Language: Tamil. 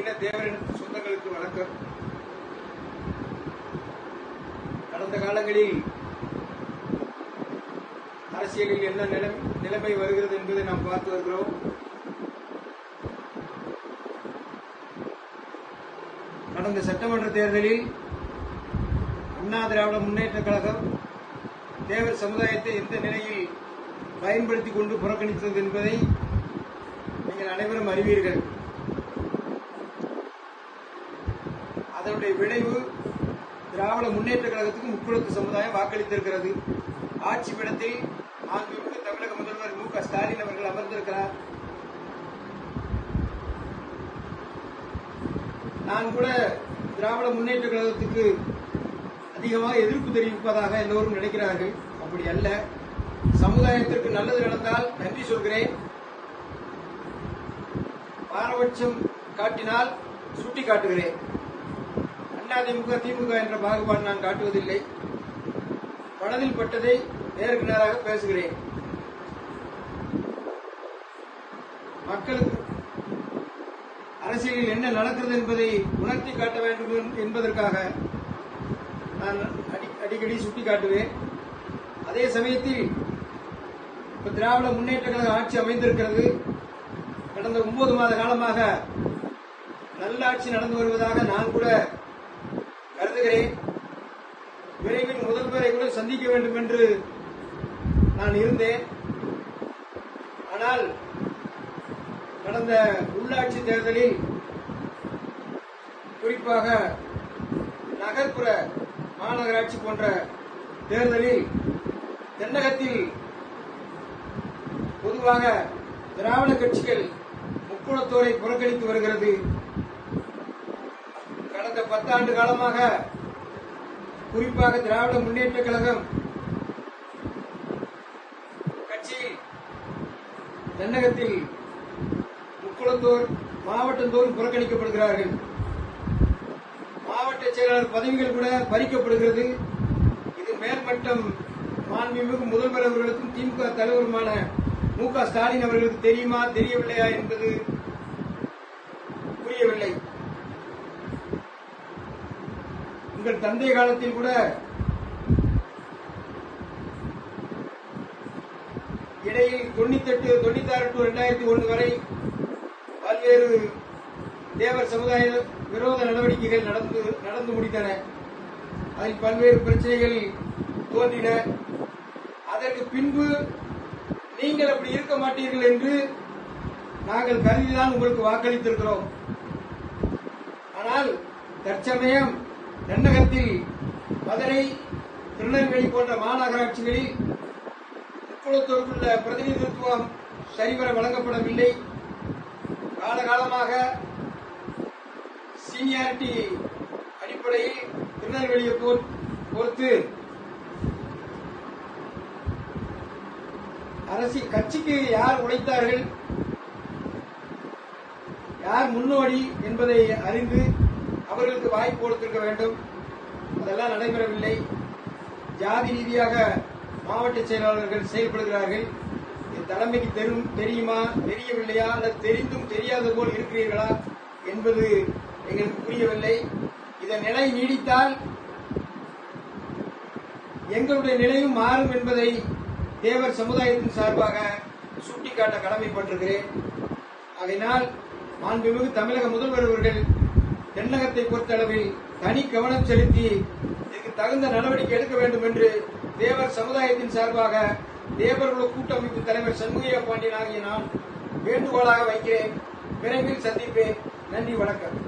அகில தேவரின் சொந்தங்களுக்கு வணக்கம் கடந்த காலங்களில் அரசியலில் என்ன நிலம்- நிலைமை வருகிறது என்பதை நாம் பார்த்து வருகிறோம் கடந்த சட்டமன்ற தேர்தலில் அண்ணா திராவிட முன்னேற்ற கழகம் தேவர் சமுதாயத்தை எந்த நிலையில் பயன்படுத்திக் கொண்டு புறக்கணித்தது என்பதை நீங்கள் அனைவரும் அறிவீர்கள் அதனுடைய விளைவு திராவிட முன்னேற்ற கழகத்துக்கு முக்குளத்து சமுதாயம் வாக்களித்திருக்கிறது ஆட்சி பீடத்தில் மாண்புமிகு தமிழக முதல்வர் மு க ஸ்டாலின் அவர்கள் அமர்ந்திருக்கிறார் நான் கூட திராவிட முன்னேற்ற கழகத்துக்கு அதிகமாக எதிர்ப்பு தெரிவிப்பதாக எல்லோரும் நினைக்கிறார்கள் அப்படி அல்ல சமுதாயத்திற்கு நல்லது நடந்தால் நன்றி சொல்கிறேன் பாரபட்சம் காட்டினால் சுட்டி காட்டுகிறேன் அதிமுக திமுக என்ற பாகுபாடு நான் காட்டுவதில்லை மனதில் பட்டதை நேருக்கு நேராக பேசுகிறேன் மக்களுக்கு அரசியலில் என்ன நடக்கிறது என்பதை உணர்த்தி காட்ட வேண்டும் என்பதற்காக நான் அடி- அடிக்கடி சுட்டி காட்டுவேன் அதே சமயத்தில் இப்ப திராவிட முன்னேற்ற கழக ஆட்சி அமைந்திருக்கிறது கடந்த ஒன்பது மாத காலமாக நல்ல ஆட்சி நடந்து வருவதாக நான் கூட கருதுகிறேன் விரைவில் முதல்வரை கூட சந்திக்க வேண்டும் என்று நான் இருந்தேன் ஆனால் கடந்த உள்ளாட்சி தேர்தலில் குறிப்பாக நகர்ப்புற மாநகராட்சி போன்ற தேர்தலில் தென்னகத்தில் பொதுவாக திராவிட கட்சிகள் முக்குளத்தோரை புறக்கணித்து வருகிறது கடந்த பத்தாண்டு காலமாக குறிப்பாக திராவிட முன்னேற்ற கழகம் கட்சியில் தென்னகத்தில் முக்குளத்தோர் மாவட்டந்தோறும் புறக்கணிக்கப்படுகிறார்கள் மாவட்ட செயலாளர் பதவிகள் கூட பறிக்கப்படுகிறது இது மேல்மட்டம் மாண்புமிகு முதல்வர் அவர்களுக்கும் திமுக தலைவருமான மு க ஸ்டாலின் அவர்களுக்கு தெரியுமா தெரியவில்லையா என்பது புரியவில்லை உங்கள் தந்தை காலத்தில் கூட இடையில் தொண்ணூத்தெட்டு தொண்ணூத்தாறு டு ரெண்டாயிரத்தி ஒன்று வரை பல்வேறு தேவர் சமுதாய விரோத நடவடிக்கைகள் நடந்து நடந்து முடித்தன அதில் பல்வேறு பிரச்சனைகள் தோன்றின அதற்கு பின்பு நீங்கள் அப்படி இருக்க மாட்டீர்கள் என்று நாங்கள் கருதிதான் உங்களுக்கு வாக்களித்திருக்கிறோம் ஆனால் தற்சமயம் தென்னகத்தில் மதுரை திருநெல்வேலி போன்ற மாநகராட்சிகளில் முக்குளத்தோருக்குள்ள பிரதிநிதித்துவம் சரிவர வழங்கப்படவில்லை காலகாலமாக சீனியாரிட்டி அடிப்படையில் திருநெல்வேலியை பொறு- பொறுத்து அரசு கட்சிக்கு யார் உழைத்தார்கள் யார் முன்னோடி என்பதை அறிந்து அவர்களுக்கு வாய்ப்பு கொடுத்திருக்க வேண்டும் அதெல்லாம் நடைபெறவில்லை ஜாதி ரீதியாக மாவட்ட செயலாளர்கள் செயல்படுகிறார்கள் இது தலைமைக்கு தெரும் தெரியுமா தெரியவில்லையா அல்லது தெரிந்தும் தெரியாத போல் இருக்கிறீர்களா என்பது எங்களுக்கு புரியவில்லை இதன் நிலை நீடித்தால் எங்களுடைய நிலையும் மாறும் என்பதை தேவர் சமுதாயத்தின் சார்பாக சுட்டிக்காட்ட கடமைப்பட்டிருக்கிறேன் அதனால் மாண்புமிகு தமிழக முதல்வர் அவர்கள் தென்னகத்தை பொறுத்தளவில் தனி கவனம் செலுத்தி இதற்கு தகுந்த நடவடிக்கை எடுக்க வேண்டும் என்று தேவர் சமுதாயத்தின் சார்பாக தேவர்கள கூட்டமைப்பு தலைவர் சண்முகையா பாண்டியன் ஆகிய நான் வேண்டுகோளாக வைக்கிறேன் விரைவில் சந்திப்பேன் நன்றி வணக்கம்